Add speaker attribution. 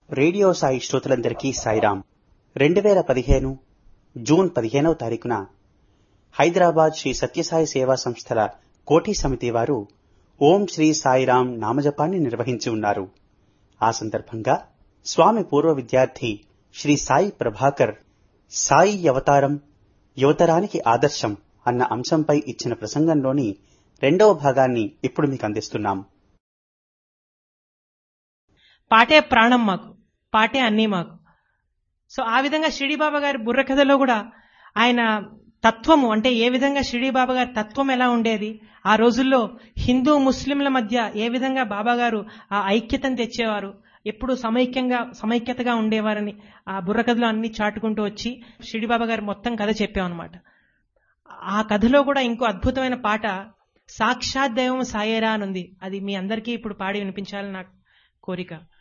Speaker 1: radio Sai శ్రోతలందరికీ సాయిరాం రెండు వేల పదిహేను జూన్ పదిహేనవ తారీఖున హైదరాబాద్ శ్రీ సత్యసాయి సేవా సంస్థల కోఠి సమితి వారు ఓం శ్రీ సాయిరాం నామజపాన్ని నిర్వహించి ఉన్నారు ఆ సందర్భంగా స్వామి పూర్వ విద్యార్థి శ్రీ సాయి ప్రభాకర్ సాయి అవతారం యువతరానికి ఆదర్శం అన్న అంశంపై ఇచ్చిన ప్రసంగంలోని రెండవ భాగాన్ని ఇప్పుడు మీకు అందిస్తున్నాం
Speaker 2: పాటే ప్రాణం మాకు పాటే అన్నీ మాకు సో ఆ విధంగా షిరిడి బాబా గారి బుర్ర కథలో కూడా ఆయన తత్వము అంటే ఏ విధంగా షిరిడి బాబా గారి తత్వం ఎలా ఉండేది ఆ రోజుల్లో హిందూ ముస్లింల మధ్య ఏ విధంగా బాబా గారు ఆ ఐక్యతను తెచ్చేవారు ఎప్పుడు సమైక్యంగా సమైక్యతగా ఉండేవారని ఆ బుర్ర కథలో అన్ని చాటుకుంటూ వచ్చి షిరిడి బాబా గారు మొత్తం కథ చెప్పామన్నమాట ఆ కథలో కూడా ఇంకో అద్భుతమైన పాట సాక్షాత్ దైవం సాయేరా అని ఉంది అది మీ అందరికీ ఇప్పుడు పాడి వినిపించాలని నాకు కోరిక